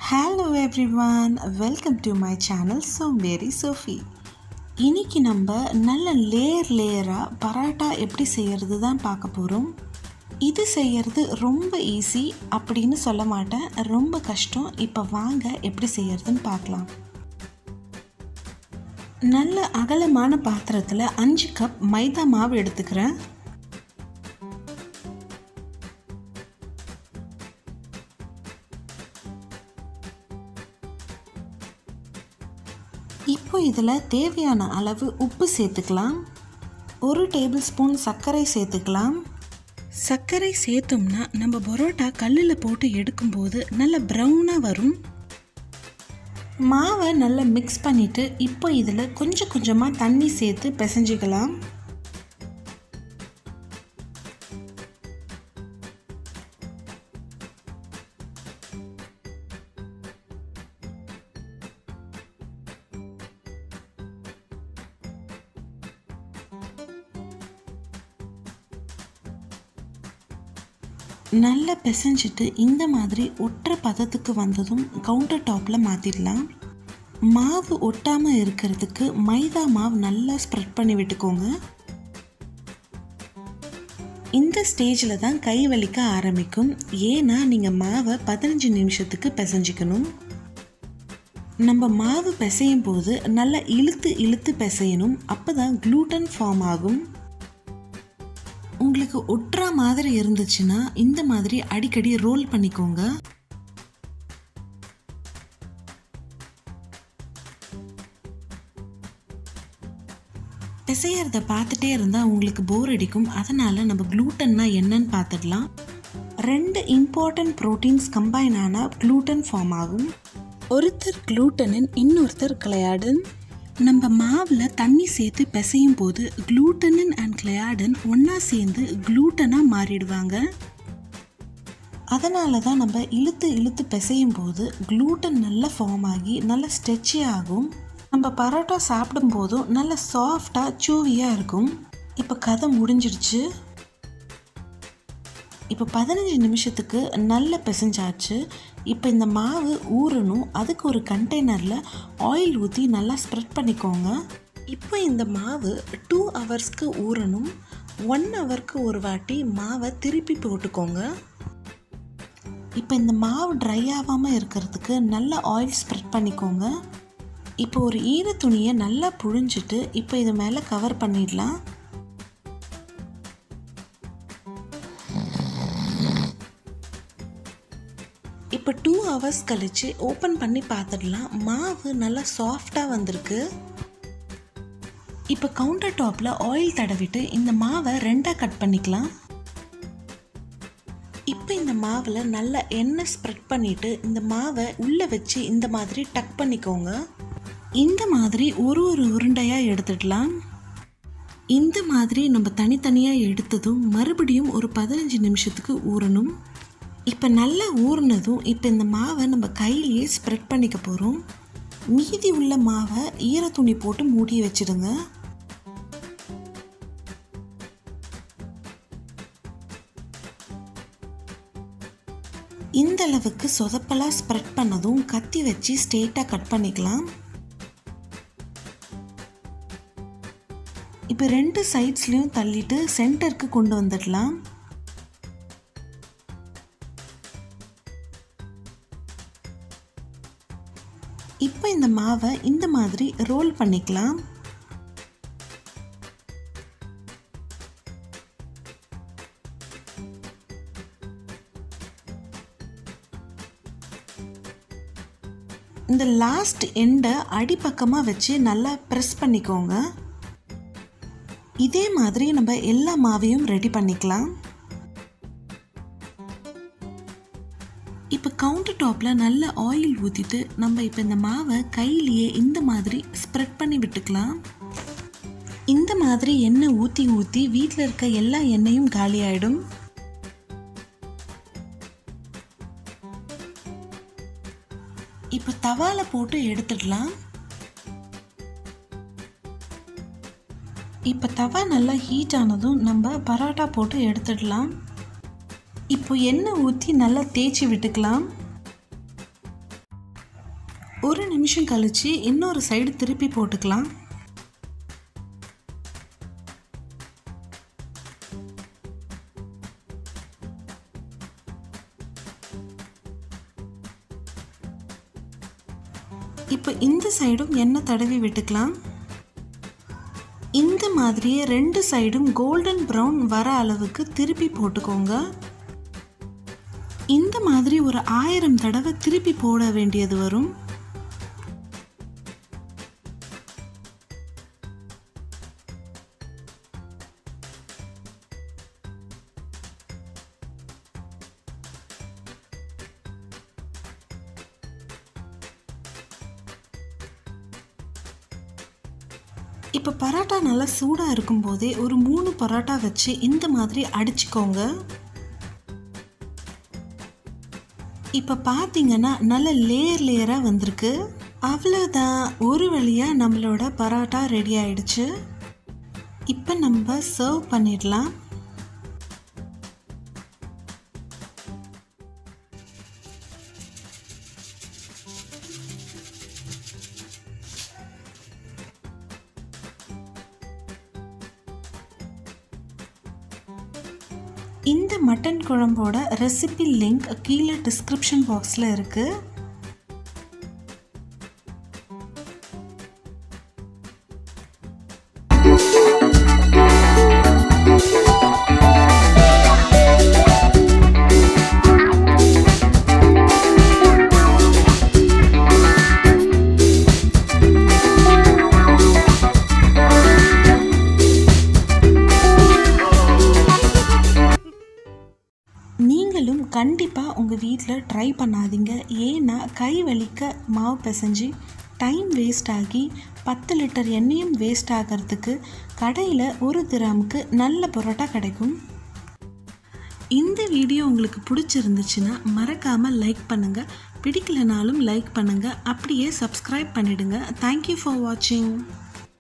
hello everyone welcome to my channel Somberi Sophie இன்னைக்கு நம்ம நல்ல லேயர் லேயராக பரோட்டா எப்படி செய்கிறது தான் பார்க்க போகிறோம் இது செய்கிறது ரொம்ப ஈஸி அப்படின்னு சொல்ல மாட்டேன் ரொம்ப கஷ்டம் இப்போ வாங்க எப்படி செய்யறதுன்னு பார்க்கலாம் நல்ல அகலமான பாத்திரத்தில் அஞ்சு கப் மைதா மாவு எடுத்துக்கிறேன் இப்போ இதில் தேவையான அளவு உப்பு சேர்த்துக்கலாம் ஒரு டேபிள் ஸ்பூன் சர்க்கரை சேர்த்துக்கலாம் சர்க்கரை சேர்த்தோம்னா நம்ம பரோட்டா கல்லில் போட்டு எடுக்கும்போது நல்ல ப்ரௌனாக வரும் மாவை நல்லா மிக்ஸ் பண்ணிவிட்டு இப்போ இதில் கொஞ்சம் கொஞ்சமாக தண்ணி சேர்த்து பிசைஞ்சிக்கலாம் நல்லா பிசைஞ்சிட்டு இந்த மாதிரி ஒற்றை பதத்துக்கு வந்ததும் கவுண்டர் டாப்பில் மாற்றிடலாம் மாவு ஒட்டாமல் இருக்கிறதுக்கு மைதா மாவு நல்லா ஸ்ப்ரெட் பண்ணி விட்டுக்கோங்க இந்த ஸ்டேஜில் தான் கை வலிக்க ஆரம்பிக்கும் ஏன்னா நீங்கள் மாவை பதினஞ்சு நிமிஷத்துக்கு பிசைஞ்சிக்கணும் நம்ம மாவு பிசையும் போது நல்லா இழுத்து இழுத்து பிசையணும் அப்போ தான் க்ளூட்டன் ஃபார்ம் ஆகும் உங்களுக்கு ஒட்டுறா மாதிரி இருந்துச்சுன்னா இந்த மாதிரி அடிக்கடி ரோல் பண்ணிக்கோங்க பிசையறத பார்த்துட்டே இருந்தால் உங்களுக்கு போர் அடிக்கும் அதனால் நம்ம க்ளூட்டன்னா என்னன்னு பார்த்துடலாம் ரெண்டு இம்பார்ட்டன்ட் ப்ரோட்டீன்ஸ் கம்பைன் ஆனால் க்ளூட்டன் ஃபார்ம் ஆகும் ஒருத்தர் க்ளூட்டனின் இன்னொருத்தர் கிளையாடன் நம்ம மாவில் தண்ணி சேர்த்து பிசையும் போது க்ளூட்டனின் அண்ட் கிளையாடன் ஒன்றா சேர்ந்து க்ளூட்டனாக மாறிடுவாங்க அதனால தான் நம்ம இழுத்து இழுத்து பிசையும் போது க்ளூட்டன் நல்லா ஃபார்ம் ஆகி நல்லா ஸ்ட்ரெச்சி ஆகும் நம்ம பரோட்டா சாப்பிடும் போதும் நல்ல சாஃப்டாக சூவியாக இருக்கும் இப்போ கதை முடிஞ்சிடுச்சு இப்போ பதினஞ்சு நிமிஷத்துக்கு நல்ல பிசைஞ்சாச்சு இப்போ இந்த மாவு ஊறணும் அதுக்கு ஒரு கண்டெய்னரில் ஆயில் ஊற்றி நல்லா ஸ்ப்ரெட் பண்ணிக்கோங்க இப்போ இந்த மாவு டூ ஹவர்ஸ்க்கு ஊறணும் ஒன் ஹவருக்கு ஒரு வாட்டி மாவை திருப்பி போட்டுக்கோங்க இப்போ இந்த மாவு ட்ரை ஆகாமல் இருக்கிறதுக்கு நல்லா ஆயில் ஸ்ப்ரெட் பண்ணிக்கோங்க இப்போ ஒரு ஈர துணியை நல்லா புழிஞ்சிட்டு இப்போ இது மேலே கவர் பண்ணிடலாம் இப்போ டூ ஹவர்ஸ் கழித்து ஓப்பன் பண்ணி பார்த்துடலாம் மாவு நல்லா சாஃப்டாக வந்திருக்கு இப்போ கவுண்டர் டாப்பில் ஆயில் தடவிட்டு இந்த மாவை ரெண்டாக கட் பண்ணிக்கலாம் இப்போ இந்த மாவில் நல்லா எண்ணெய் ஸ்ப்ரெட் பண்ணிவிட்டு இந்த மாவை உள்ளே வச்சு இந்த மாதிரி டக் பண்ணிக்கோங்க இந்த மாதிரி ஒரு ஒரு உருண்டையாக எடுத்துடலாம் இந்த மாதிரி நம்ம தனித்தனியாக எடுத்ததும் மறுபடியும் ஒரு பதினஞ்சு நிமிஷத்துக்கு ஊறணும் இப்போ நல்லா ஊறினதும் இப்போ இந்த மாவை நம்ம கையிலேயே ஸ்ப்ரெட் பண்ணிக்க போகிறோம் மீதி உள்ள மாவை ஈர துணி போட்டு மூடி வச்சிடுங்க இந்த அளவுக்கு சொதப்பலாக ஸ்ப்ரெட் பண்ணதும் கத்தி வச்சு ஸ்ட்ரெயிட்டாக கட் பண்ணிக்கலாம் இப்போ ரெண்டு சைட்ஸ்லேயும் தள்ளிட்டு சென்டருக்கு கொண்டு வந்துடலாம் இப்போ இந்த மாவை இந்த மாதிரி ரோல் பண்ணிக்கலாம் இந்த லாஸ்ட் எண்டை அடிப்பக்கமாக வச்சு நல்லா ப்ரெஸ் பண்ணிக்கோங்க இதே மாதிரி நம்ம எல்லா மாவையும் ரெடி பண்ணிக்கலாம் இப்போ கவுண்டர் டாப்பில் நல்ல ஆயில் ஊற்றிட்டு நம்ம இப்போ இந்த மாவை கையிலேயே இந்த மாதிரி ஸ்ப்ரெட் பண்ணி விட்டுக்கலாம் இந்த மாதிரி எண்ணெய் ஊற்றி ஊற்றி வீட்டில் இருக்க எல்லா எண்ணெயும் காலி ஆகிடும் இப்போ தவால போட்டு எடுத்துடலாம் இப்போ தவா நல்லா ஹீட் ஆனதும் நம்ம பரோட்டா போட்டு எடுத்துடலாம் இப்போ எண்ணெய் ஊற்றி நல்லா தேய்ச்சி விட்டுக்கலாம் ஒரு நிமிஷம் கழித்து இன்னொரு சைடு திருப்பி போட்டுக்கலாம் இப்போ இந்த சைடும் எண்ணெய் தடவி விட்டுக்கலாம் இந்த மாதிரியே ரெண்டு சைடும் கோல்டன் ப்ரௌன் வர அளவுக்கு திருப்பி போட்டுக்கோங்க இந்த மாதிரி ஒரு ஆயிரம் தடவை திருப்பி போட வேண்டியது வரும் இப்போ பரோட்டா நல்லா சூடாக இருக்கும்போதே ஒரு மூணு பரோட்டா வச்சு இந்த மாதிரி அடிச்சுக்கோங்க இப்போ பார்த்தீங்கன்னா நல்ல லேயர் லேயராக வந்திருக்கு அவ்வளோதான் ஒரு வழியாக நம்மளோட பரோட்டா ரெடி ஆயிடுச்சு இப்போ நம்ம சர்வ் பண்ணிடலாம் இந்த மட்டன் குழம்போட ரெசிபி லிங்க் கீழே டிஸ்கிரிப்ஷன் பாக்ஸில் இருக்குது நீங்களும் கண்டிப்பாக உங்கள் வீட்டில் ட்ரை பண்ணாதீங்க ஏன்னா கை வலிக்க மாவு பிசைஞ்சு டைம் வேஸ்ட் ஆகி பத்து லிட்டர் எண்ணெயும் வேஸ்ட் ஆகிறதுக்கு கடையில் ஒரு திராமுக்கு நல்ல பரோட்டா கிடைக்கும் இந்த வீடியோ உங்களுக்கு பிடிச்சிருந்துச்சுன்னா மறக்காமல் லைக் பண்ணுங்கள் பிடிக்கலனாலும் லைக் பண்ணுங்கள் அப்படியே சப்ஸ்கிரைப் பண்ணிவிடுங்க தேங்க்யூ ஃபார் வாட்சிங்